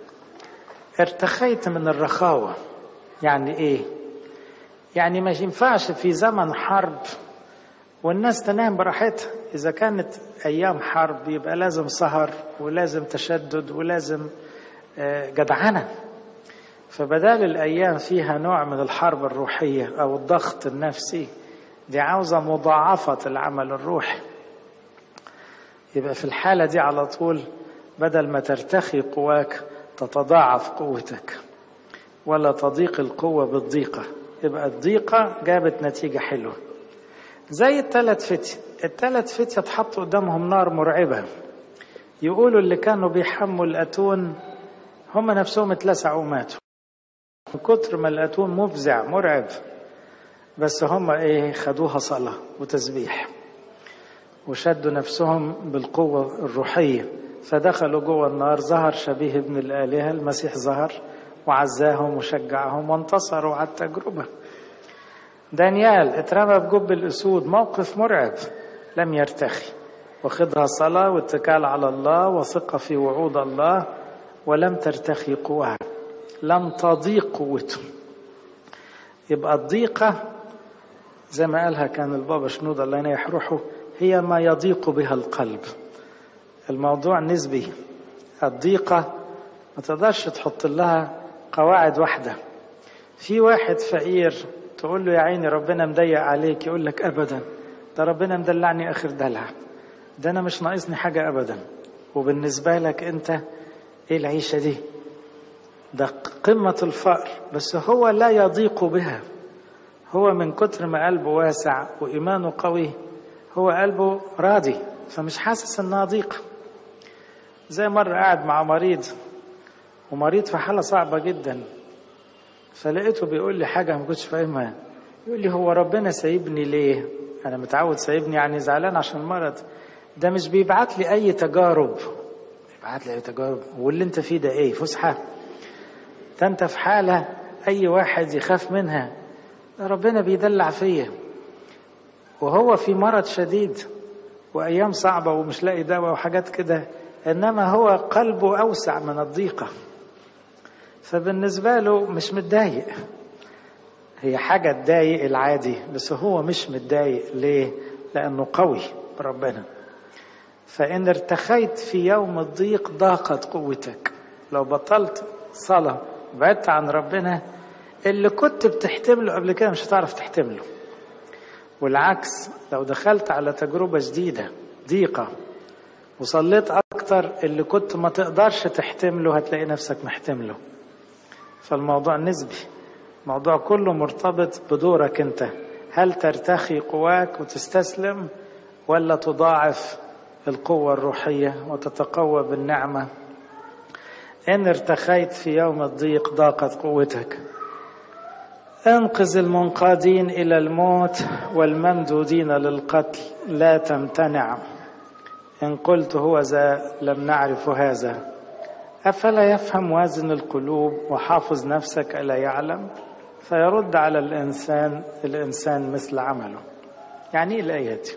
ارتخيت من الرخاوة يعني إيه؟ يعني ما ينفعش في زمن حرب والناس تنام براحتها إذا كانت أيام حرب يبقى لازم سهر ولازم تشدد ولازم جدعنة فبدال الأيام فيها نوع من الحرب الروحية أو الضغط النفسي دي عاوزة مضاعفة العمل الروحي يبقى في الحالة دي على طول بدل ما ترتخي قواك تتضاعف قوتك ولا تضيق القوة بالضيقة يبقى الضيقة جابت نتيجة حلوة زي الثلاث فتية الثلاث فتية اتحطوا قدامهم نار مرعبة يقولوا اللي كانوا بيحموا الأتون هم نفسهم اتلسعوا وماتوا من كتر ما الأتون مفزع مرعب بس هم ايه خدوها صلاة وتسبيح وشدوا نفسهم بالقوة الروحية فدخلوا جوه النار ظهر شبيه ابن الآلهة المسيح ظهر وعزاهم وشجعهم وانتصروا على التجربة دانيال اترمى في جب الأسود موقف مرعب لم يرتخي وخدها صلاة واتكال على الله وثقة في وعود الله ولم ترتخي قواها لم تضيق قوته يبقى الضيقة زي ما قالها كان البابا شنود الله ينيح روحه هي ما يضيق بها القلب الموضوع نسبي الضيقة ما تقدرش تحط لها قواعد واحدة في واحد فقير تقول له يا عيني ربنا مضيق عليك يقول لك أبدا ده ربنا مدلعني آخر دلع ده أنا مش ناقصني حاجة أبدا وبالنسبة لك أنت إيه العيشة دي ده قمة الفقر بس هو لا يضيق بها هو من كتر ما قلبه واسع وإيمانه قوي هو قلبه راضي فمش حاسس إنها ضيقة زي مرة قاعد مع مريض ومريض في حالة صعبة جدا فلقيته بيقول لي حاجة ما كنتش فاهمها يقول لي هو ربنا سايبني ليه أنا متعود سايبني يعني زعلان عشان مرض ده مش بيبعت لي أي تجارب بيبعت لي أي تجارب واللي أنت فيه ده إيه فسحة ده أنت في حالة أي واحد يخاف منها ربنا بيدلع فيا وهو في مرض شديد وأيام صعبة ومش لاقي دواء وحاجات كده إنما هو قلبه أوسع من الضيقة فبالنسبة له مش متضايق هي حاجة تضايق العادي بس هو مش متضايق ليه؟ لأنه قوي بربنا فإن ارتخيت في يوم الضيق ضاقت قوتك لو بطلت صلاة بعدت عن ربنا اللي كنت بتحتمله قبل كده مش هتعرف تحتمله والعكس لو دخلت على تجربة جديدة ضيقة وصليت أكتر اللي كنت ما تقدرش تحتمله هتلاقي نفسك محتمله فالموضوع نسبي الموضوع كله مرتبط بدورك انت هل ترتخي قواك وتستسلم ولا تضاعف القوة الروحية وتتقوى بالنعمة إن ارتخيت في يوم الضيق ضاقت قوتك انقذ المنقادين إلى الموت والممدودين للقتل لا تمتنع إن قلت هو ذا لم نعرف هذا أفلا يفهم وازن القلوب وحافظ نفسك ألا يعلم فيرد على الإنسان الإنسان مثل عمله يعني إيه الآية دي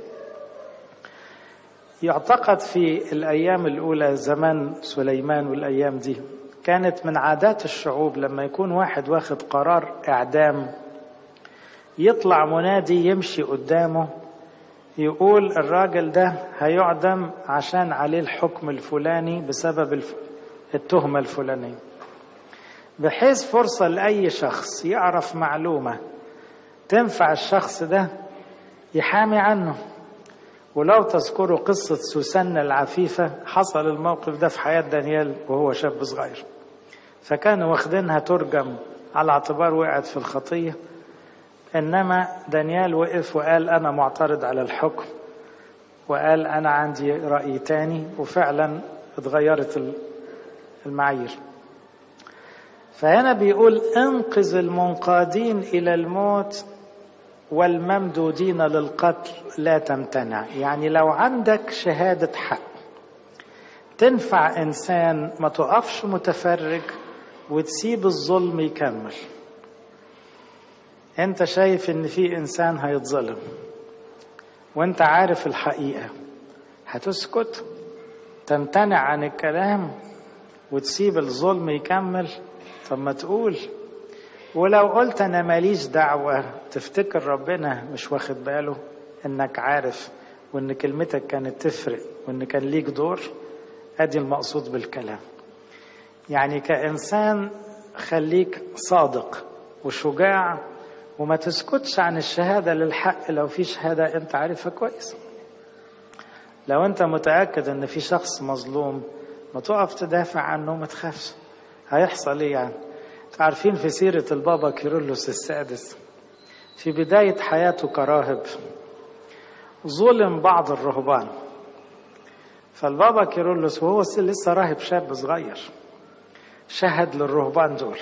يعتقد في الأيام الأولى زمان سليمان والأيام دي كانت من عادات الشعوب لما يكون واحد واخد قرار إعدام يطلع منادي يمشي قدامه يقول الراجل ده هيعدم عشان عليه الحكم الفلاني بسبب الف... التهمة الفلانية بحيث فرصة لأي شخص يعرف معلومة تنفع الشخص ده يحامي عنه ولو تذكروا قصة سوسنة العفيفة حصل الموقف ده في حياة دانيال وهو شاب صغير فكانوا واخدينها ترجم على اعتبار وقعت في الخطية إنما دانيال وقف وقال أنا معترض على الحكم وقال أنا عندي رأي تاني وفعلا اتغيرت المعايير فهنا بيقول انقذ المنقادين إلى الموت والممدودين للقتل لا تمتنع يعني لو عندك شهادة حق تنفع إنسان ما تقفش متفرج وتسيب الظلم يكمل انت شايف ان في انسان هيتظلم وانت عارف الحقيقة هتسكت تمتنع عن الكلام وتسيب الظلم يكمل طب ما تقول ولو قلت انا ماليش دعوة تفتكر ربنا مش واخد باله انك عارف وان كلمتك كانت تفرق وان كان ليك دور ادي المقصود بالكلام يعني كإنسان خليك صادق وشجاع وما تسكتش عن الشهادة للحق لو في شهادة انت عارفها كويس لو انت متأكد ان في شخص مظلوم ما تقف تدافع عنه ما تخافش هيحصل ايه يعني عارفين في سيرة البابا كيرلس السادس في بداية حياته كراهب ظلم بعض الرهبان فالبابا كيرلس وهو لسه راهب شاب صغير شهد للرهبان دول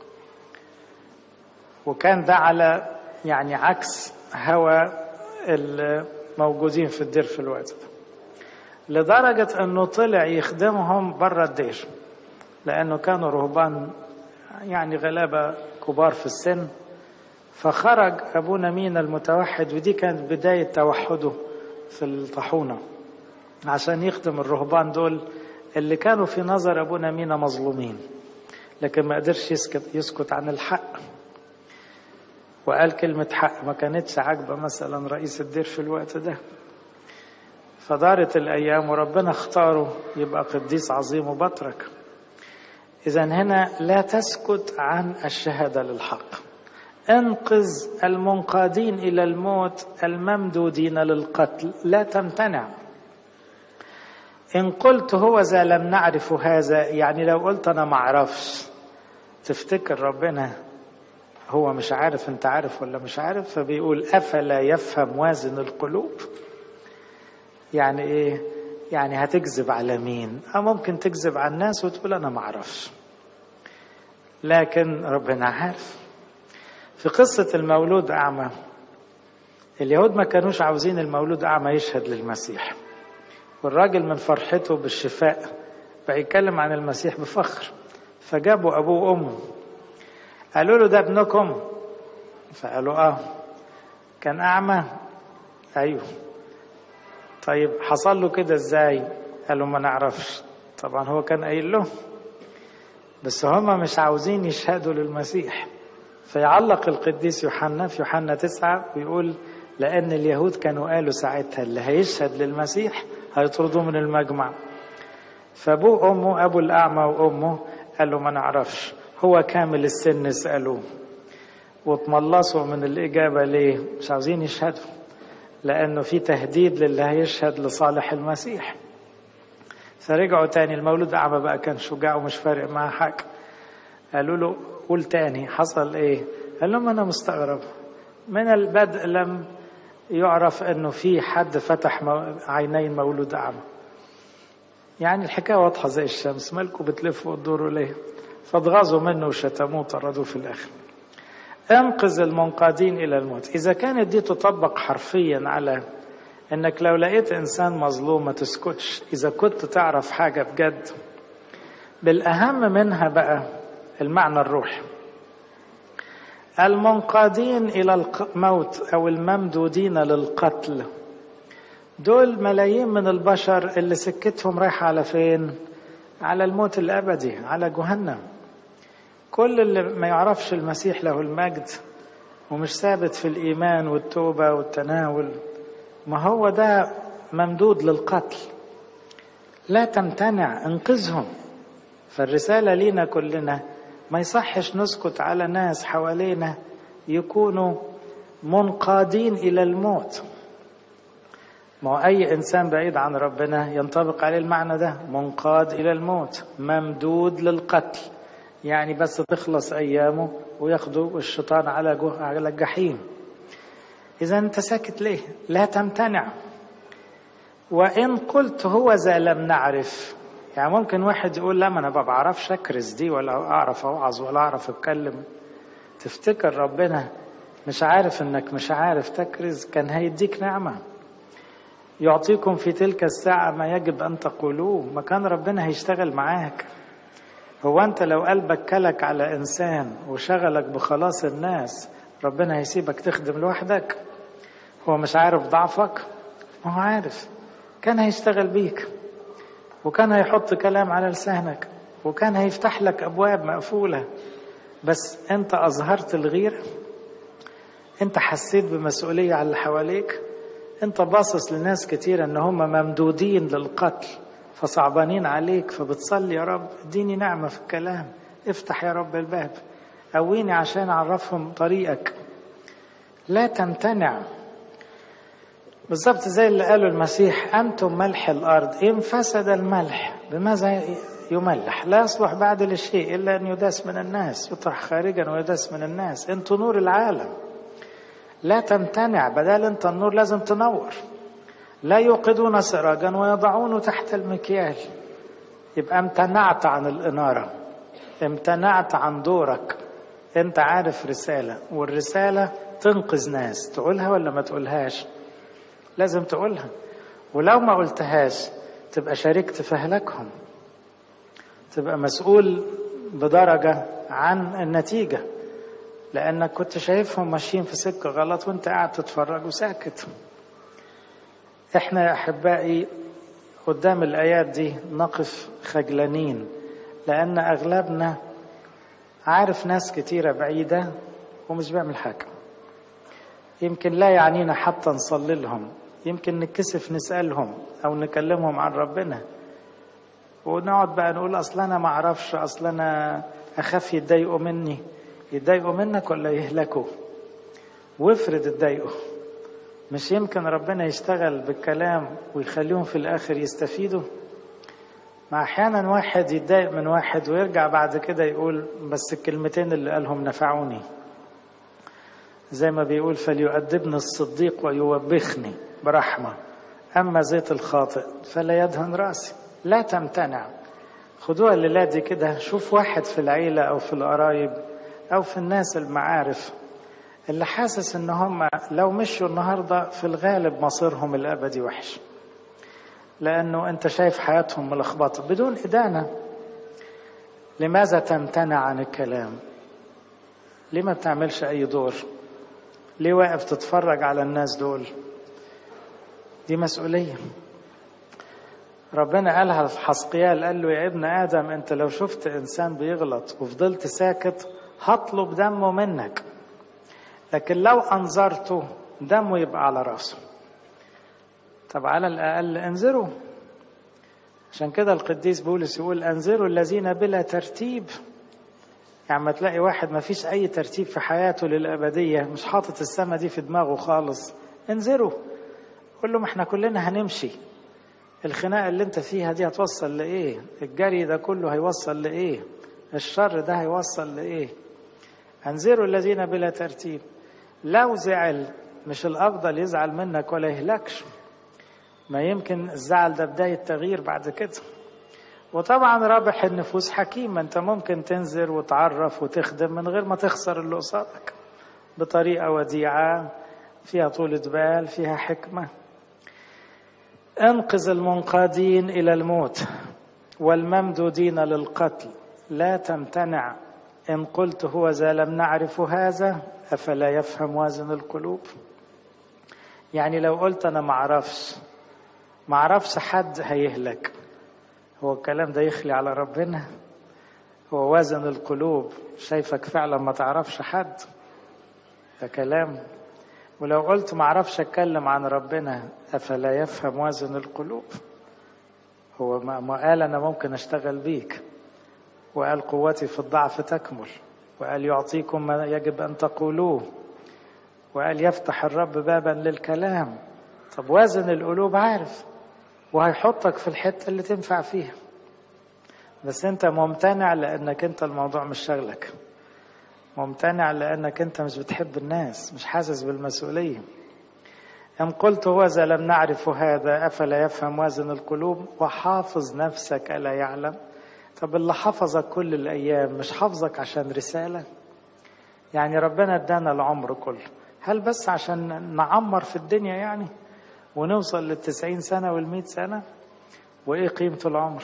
وكان ده على يعني عكس هوى الموجودين في الدير في الوقت ده لدرجة انه طلع يخدمهم بره الدير لانه كانوا رهبان يعني غلابة كبار في السن فخرج ابونا مين المتوحد ودي كانت بداية توحده في الطاحونة عشان يخدم الرهبان دول اللي كانوا في نظر ابونا مينا مظلومين لكن ما قدرش يسكت يسكت عن الحق وقال كلمة حق ما كانتش عاجبة مثلا رئيس الدير في الوقت ده فدارت الأيام وربنا اختاره يبقى قديس عظيم وبطرك إذا هنا لا تسكت عن الشهادة للحق انقذ المنقادين إلى الموت الممدودين للقتل لا تمتنع إن قلت هو ذا لم نعرف هذا يعني لو قلت أنا ما أعرفش تفتكر ربنا هو مش عارف أنت عارف ولا مش عارف فبيقول أفلا يفهم وازن القلوب يعني إيه يعني هتكذب على مين أو ممكن تكذب على الناس وتقول أنا ما أعرفش لكن ربنا عارف في قصة المولود أعمى اليهود ما كانوش عاوزين المولود أعمى يشهد للمسيح والراجل من فرحته بالشفاء بقى يتكلم عن المسيح بفخر فجابوا أبوه وأمه قالوا له ده ابنكم فقالوا آه كان أعمى أيوه طيب حصل له كده ازاي قالوا ما نعرفش طبعا هو كان قايل له بس هما مش عاوزين يشهدوا للمسيح فيعلق القديس يوحنا في يوحنا تسعة ويقول لأن اليهود كانوا قالوا ساعتها اللي هيشهد للمسيح هيطردوه من المجمع فابوه وامه ابو الاعمى وامه قالوا ما نعرفش هو كامل السن سالوه واتملصوا من الاجابه ليه مش عاوزين يشهدوا لانه في تهديد للي هيشهد لصالح المسيح فرجعوا تاني المولود اعمى بقى كان شجاع ومش فارق معاه حاجه قالوا له قول تاني حصل ايه قال لهم انا مستغرب من البدء لم يعرف انه في حد فتح عيني مولود اعمى يعني الحكايه واضحه زي الشمس مالكم بتلفوا وتدوروا ليه فاتغاظوا منه وشتموه وطردوه في الاخر انقذ المنقادين الى الموت اذا كانت دي تطبق حرفيا على انك لو لقيت انسان مظلوم ما تسكتش اذا كنت تعرف حاجه بجد بالاهم منها بقى المعنى الروحي المنقادين الى الموت او الممدودين للقتل دول ملايين من البشر اللي سكتهم رايحه على فين على الموت الابدي على جهنم كل اللي ما يعرفش المسيح له المجد ومش ثابت في الايمان والتوبه والتناول ما هو ده ممدود للقتل لا تمتنع انقذهم فالرساله لينا كلنا ما يصحش نسكت على ناس حوالينا يكونوا منقادين الى الموت ما هو اي انسان بعيد عن ربنا ينطبق عليه المعنى ده منقاد الى الموت ممدود للقتل يعني بس تخلص أيامه وياخدوا الشيطان على على الجحيم إذا أنت ساكت ليه؟ لا تمتنع وإن قلت هو ذا لم نعرف يعني ممكن واحد يقول لا ما أنا ما بعرفش أكرز دي ولا أعرف أوعظ ولا أعرف أتكلم تفتكر ربنا مش عارف إنك مش عارف تكرز كان هيديك نعمة يعطيكم في تلك الساعة ما يجب أن تقولوه ما كان ربنا هيشتغل معاك هو أنت لو قلبك كلك على إنسان وشغلك بخلاص الناس ربنا هيسيبك تخدم لوحدك هو مش عارف ضعفك ما هو عارف كان هيشتغل بيك وكان هيحط كلام على لسانك وكان هيفتح لك أبواب مقفولة بس أنت أظهرت الغيرة أنت حسيت بمسؤولية على اللي حواليك أنت باصص لناس كتير أن هم ممدودين للقتل فصعبانين عليك فبتصلي يا رب اديني نعمة في الكلام افتح يا رب الباب قويني عشان أعرفهم طريقك لا تمتنع بالضبط زي اللي قاله المسيح أنتم ملح الأرض إن فسد الملح بماذا يملح لا يصلح بعد لشيء إلا أن يداس من الناس يطرح خارجا ويداس من الناس أنتم نور العالم لا تمتنع بدل أنت النور لازم تنور لا يوقدون سراجا ويضعونه تحت المكيال يبقى امتنعت عن الإنارة امتنعت عن دورك انت عارف رسالة والرسالة تنقذ ناس تقولها ولا ما تقولهاش لازم تقولها ولو ما قلتهاش تبقى شاركت في هلاكهم تبقى مسؤول بدرجة عن النتيجة لأنك كنت شايفهم ماشيين في سكة غلط وانت قاعد تتفرج وساكت احنا يا أحبائي قدام الآيات دي نقف خجلانين لأن أغلبنا عارف ناس كتيرة بعيدة ومش بيعمل حاجة يمكن لا يعنينا حتى نصلي لهم يمكن نتكسف نسألهم أو نكلمهم عن ربنا ونقعد بقى نقول أصل أنا ما أعرفش أصل أنا أخاف يتضايقوا مني يتضايقوا منك ولا يهلكوا وافرض اتضايقوا مش يمكن ربنا يشتغل بالكلام ويخليهم في الآخر يستفيدوا ما أحيانا واحد يتضايق من واحد ويرجع بعد كده يقول بس الكلمتين اللي قالهم نفعوني زي ما بيقول فليؤدبني الصديق ويوبخني برحمة أما زيت الخاطئ فلا يدهن رأسي لا تمتنع خدوها الليلة دي كده شوف واحد في العيلة أو في القرايب أو في الناس المعارف اللي حاسس ان هم لو مشوا النهارده في الغالب مصيرهم الابدي وحش لانه انت شايف حياتهم ملخبطه بدون ادانه لماذا تمتنع عن الكلام ليه ما بتعملش اي دور ليه واقف تتفرج على الناس دول دي مسؤوليه ربنا قالها في حسقيال قال له يا ابن ادم انت لو شفت انسان بيغلط وفضلت ساكت هطلب دمه منك لكن لو انظرته دمه يبقى على راسه طب على الاقل انذروا عشان كده القديس بولس يقول انذروا الذين بلا ترتيب يعني ما تلاقي واحد ما فيش اي ترتيب في حياته للابديه مش حاطط السما دي في دماغه خالص انذروا قول له ما احنا كلنا هنمشي الخناقه اللي انت فيها دي هتوصل لايه الجري ده كله هيوصل لايه الشر ده هيوصل لايه انذروا الذين بلا ترتيب لو زعل مش الافضل يزعل منك ولا يهلكش ما يمكن الزعل ده بداية تغيير بعد كده وطبعا رابح النفوس حكيم انت ممكن تنذر وتعرف وتخدم من غير ما تخسر اللي قصادك بطريقة وديعة فيها طولة بال فيها حكمة انقذ المنقادين إلى الموت والممدودين للقتل لا تمتنع إن قلت هو ذا لم نعرف هذا أفلا يفهم وازن القلوب يعني لو قلت أنا معرفش معرفش حد هيهلك هو الكلام ده يخلي على ربنا هو وازن القلوب شايفك فعلا ما تعرفش حد ده كلام ولو قلت معرفش اتكلم عن ربنا افلا يفهم وازن القلوب هو ما قال انا ممكن اشتغل بيك وقال قوتي في الضعف تكمل وقال يعطيكم ما يجب ان تقولوه وقال يفتح الرب بابا للكلام طب وازن القلوب عارف وهيحطك في الحته اللي تنفع فيها بس انت ممتنع لانك انت الموضوع مش شغلك ممتنع لانك انت مش بتحب الناس مش حاسس بالمسؤوليه ان قلت وذا لم نعرف هذا افلا يفهم وازن القلوب وحافظ نفسك الا يعلم طب اللي حفظك كل الايام مش حافظك عشان رساله يعني ربنا ادانا العمر كله هل بس عشان نعمر في الدنيا يعني ونوصل للتسعين سنة والمئة سنة وإيه قيمة العمر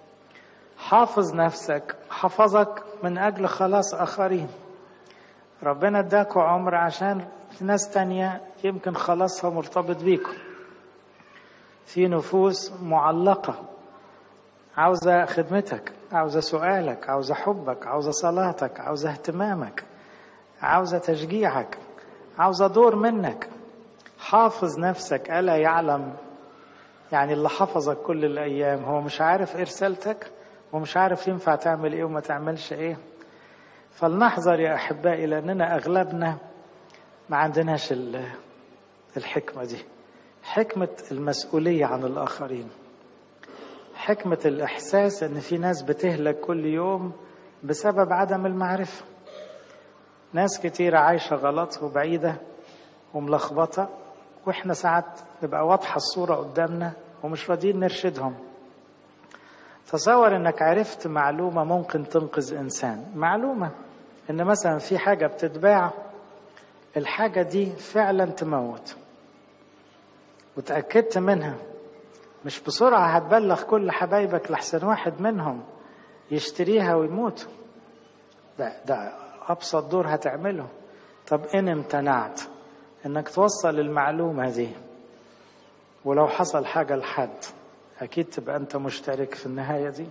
حافظ نفسك حفظك من أجل خلاص آخرين ربنا اداكوا عمر عشان في ناس تانية يمكن خلاصها مرتبط بيكم في نفوس معلقة عاوزة خدمتك عاوزة سؤالك عاوزة حبك عاوزة صلاتك عاوزة اهتمامك عاوزة تشجيعك عاوزة دور منك حافظ نفسك ألا يعلم يعني اللي حفظك كل الأيام هو مش عارف إيه رسالتك ومش عارف ينفع تعمل إيه وما تعملش إيه فلنحذر يا أحبائي لأننا أغلبنا ما عندناش الحكمة دي حكمة المسؤولية عن الآخرين حكمة الإحساس إن في ناس بتهلك كل يوم بسبب عدم المعرفة ناس كتيرة عايشة غلط وبعيدة وملخبطة واحنا ساعات نبقى واضحة الصورة قدامنا ومش راضيين نرشدهم تصور انك عرفت معلومة ممكن تنقذ انسان معلومة ان مثلا في حاجة بتتباع الحاجة دي فعلا تموت وتأكدت منها مش بسرعة هتبلغ كل حبايبك لحسن واحد منهم يشتريها ويموت ده ده أبسط دور هتعمله طب إن امتنعت إنك توصل المعلومة دي ولو حصل حاجة لحد أكيد تبقى أنت مشترك في النهاية دي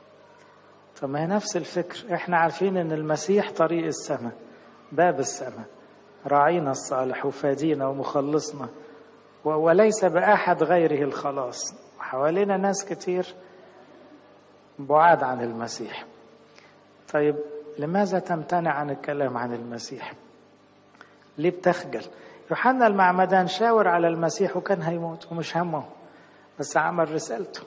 طب ما هي نفس الفكر إحنا عارفين إن المسيح طريق السماء باب السماء راعينا الصالح وفادينا ومخلصنا وليس بأحد غيره الخلاص حوالينا ناس كتير بعاد عن المسيح طيب لماذا تمتنع عن الكلام عن المسيح ليه بتخجل يوحنا المعمدان شاور على المسيح وكان هيموت ومش همه بس عمل رسالته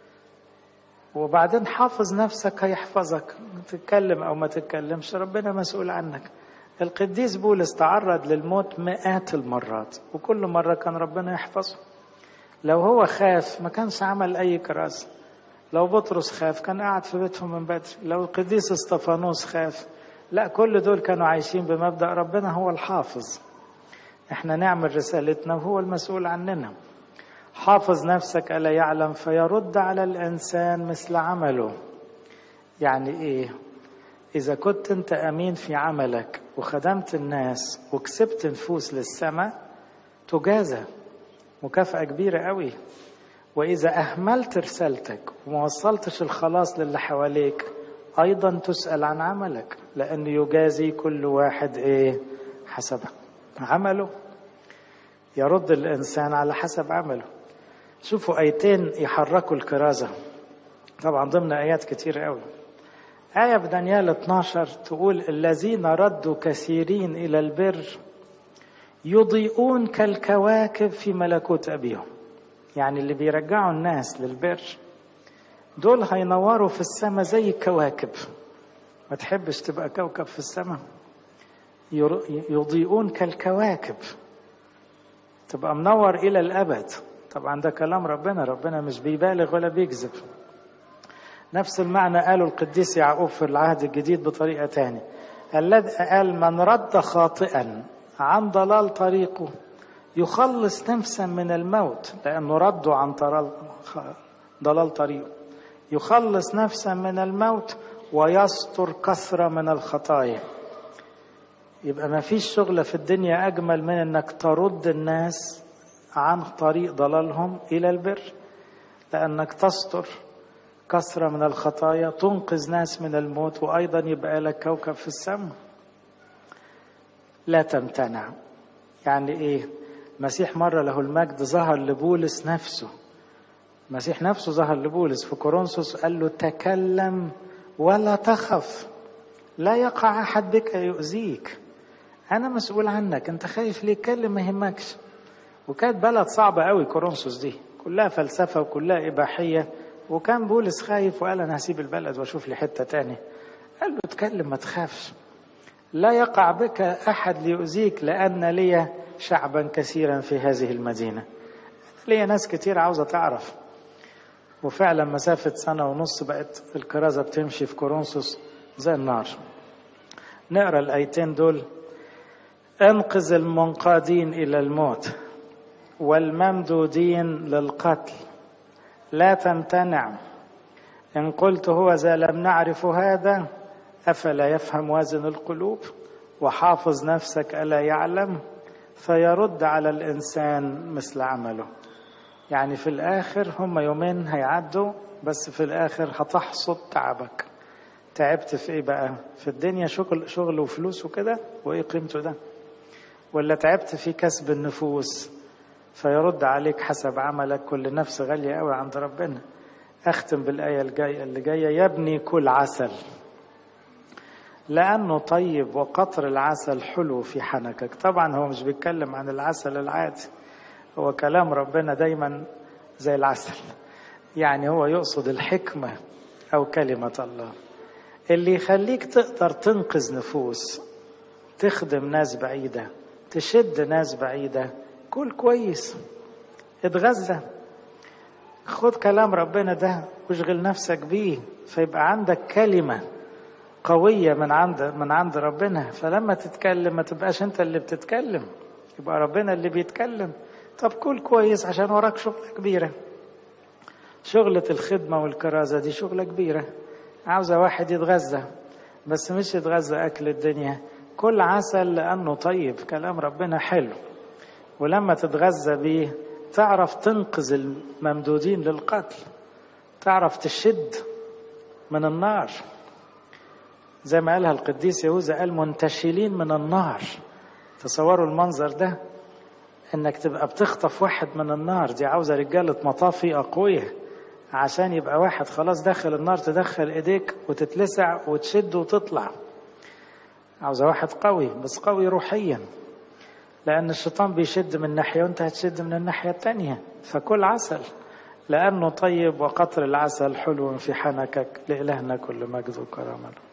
وبعدين حافظ نفسك هيحفظك تتكلم او ما تتكلمش ربنا مسؤول عنك القديس بولس تعرض للموت مئات المرات وكل مرة كان ربنا يحفظه لو هو خاف ما كانش عمل أي كراسة لو بطرس خاف كان قاعد في بيتهم من بدري لو القديس استفانوس خاف لا كل دول كانوا عايشين بمبدأ ربنا هو الحافظ احنا نعمل رسالتنا وهو المسؤول عننا حافظ نفسك ألا يعلم فيرد على الإنسان مثل عمله يعني إيه إذا كنت أنت أمين في عملك وخدمت الناس وكسبت نفوس للسماء تجازى مكافأة كبيرة قوي وإذا أهملت رسالتك وما وصلتش الخلاص للي حواليك أيضا تسأل عن عملك لأن يجازي كل واحد إيه حسب عمله يرد الإنسان على حسب عمله شوفوا آيتين يحركوا الكرازة طبعا ضمن آيات كتير قوي آية في دانيال 12 تقول الذين ردوا كثيرين إلى البر يضيئون كالكواكب في ملكوت أبيهم يعني اللي بيرجعوا الناس للبر دول هينوروا في السماء زي الكواكب ما تحبش تبقى كوكب في السماء يضيئون كالكواكب تبقى منور إلى الأبد طبعا ده كلام ربنا ربنا مش بيبالغ ولا بيكذب نفس المعنى قاله القديس يعقوب في العهد الجديد بطريقة تانية الذي قال من رد خاطئا عن ضلال طريقه يخلص نفسا من الموت لأنه رده عن ضلال طريقه يخلص نفسا من الموت ويستر كثرة من الخطايا يبقى ما فيش شغلة في الدنيا أجمل من أنك ترد الناس عن طريق ضلالهم إلى البر لأنك تستر كثرة من الخطايا تنقذ ناس من الموت وأيضا يبقى لك كوكب في السماء لا تمتنع يعني إيه المسيح مرة له المجد ظهر لبولس نفسه المسيح نفسه ظهر لبولس في كورنثوس قال له تكلم ولا تخف لا يقع أحد بك يؤذيك أنا مسؤول عنك أنت خايف ليه اتكلم ما يهمكش وكانت بلد صعبة قوي كورنثوس دي كلها فلسفة وكلها إباحية وكان بولس خايف وقال انا هسيب البلد واشوف لي حته تاني قال له اتكلم ما تخافش لا يقع بك احد ليؤذيك لان لي شعبا كثيرا في هذه المدينه ليا ناس كتير عاوزه تعرف وفعلا مسافه سنه ونص بقت الكرازه بتمشي في كورنثوس زي النار نقرا الايتين دول انقذ المنقادين الى الموت والممدودين للقتل لا تمتنع ان قلت هو ذا لم نعرف هذا افلا يفهم وازن القلوب وحافظ نفسك الا يعلم فيرد على الانسان مثل عمله يعني في الاخر هم يومين هيعدوا بس في الاخر هتحصد تعبك تعبت في ايه بقى في الدنيا شغل شغل وفلوس وكده وايه قيمته ده ولا تعبت في كسب النفوس فيرد عليك حسب عملك كل نفس غالية قوي عند ربنا أختم بالآية الجاية اللي جاية يا ابني كل عسل لأنه طيب وقطر العسل حلو في حنكك طبعا هو مش بيتكلم عن العسل العادي هو كلام ربنا دايما زي العسل يعني هو يقصد الحكمة أو كلمة الله اللي يخليك تقدر تنقذ نفوس تخدم ناس بعيدة تشد ناس بعيدة كل كويس اتغذى خد كلام ربنا ده واشغل نفسك بيه فيبقى عندك كلمة قوية من عند من عند ربنا فلما تتكلم ما تبقاش انت اللي بتتكلم يبقى ربنا اللي بيتكلم طب كل كويس عشان وراك شغلة كبيرة شغلة الخدمة والكرازة دي شغلة كبيرة عاوزة واحد يتغذى بس مش يتغذى أكل الدنيا كل عسل لأنه طيب كلام ربنا حلو ولما تتغذى بيه تعرف تنقذ الممدودين للقتل تعرف تشد من النار زي ما قالها القديس يهوذا قال منتشلين من النار تصوروا المنظر ده انك تبقى بتخطف واحد من النار دي عاوزه رجاله مطافي اقوياء عشان يبقى واحد خلاص دخل النار تدخل ايديك وتتلسع وتشد وتطلع عاوزه واحد قوي بس قوي روحيا لأن الشيطان بيشد من ناحية وأنت هتشد من الناحية التانية فكل عسل لأنه طيب وقطر العسل حلو في حنكك لإلهنا كل مجد وكرامة